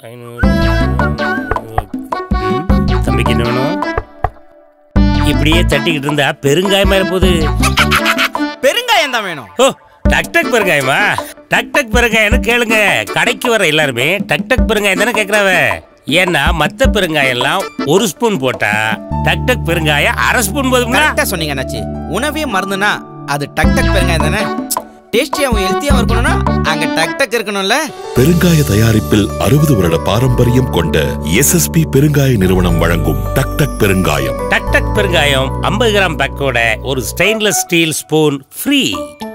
ஐநூறு ம், தம்பிக்கு என்ன வேணும் இப்படியே தட்டிக்கிட்டு இருந்தா பெருங்காயமா போகுது பெருங்காயம் தான் வேணும் ஓ டக் டக் பெருங்காயமா டக் டக் பெருங்காயம்னு கேளுங்க கடைக்கு வர எல்லாருமே டக் டக் பெருங்காயம் தானே கேட்கறாவ ஏன்னா மத்த பெருங்காயம் எல்லாம் ஒரு ஸ்பூன் போட்டா டக் டக் பெருங்காயம் அரை ஸ்பூன் போதுங்களா கரெக்டா சொன்னீங்க அண்ணாச்சி உணவே மருந்துனா அது டக் டக் பெருங்காயம் தானே டேஸ்டியாவும் ஹெல்த்தியாவும் இருக்கணும்னா அங்க டக் டக் இருக்கணும்ல பெருங்காய தயாரிப்பில் அறுபது வருட பாரம்பரியம் கொண்ட எஸ்எஸ்பி பெருங்காய நிறுவனம் வழங்கும் டக் டக் பெருங்காயம் டக் டக் பெருங்காயம் 50 கிராம் பேக்கோட ஒரு ஸ்டெயின்லெஸ் ஸ்டீல் ஸ்பூன் ஃப்ரீ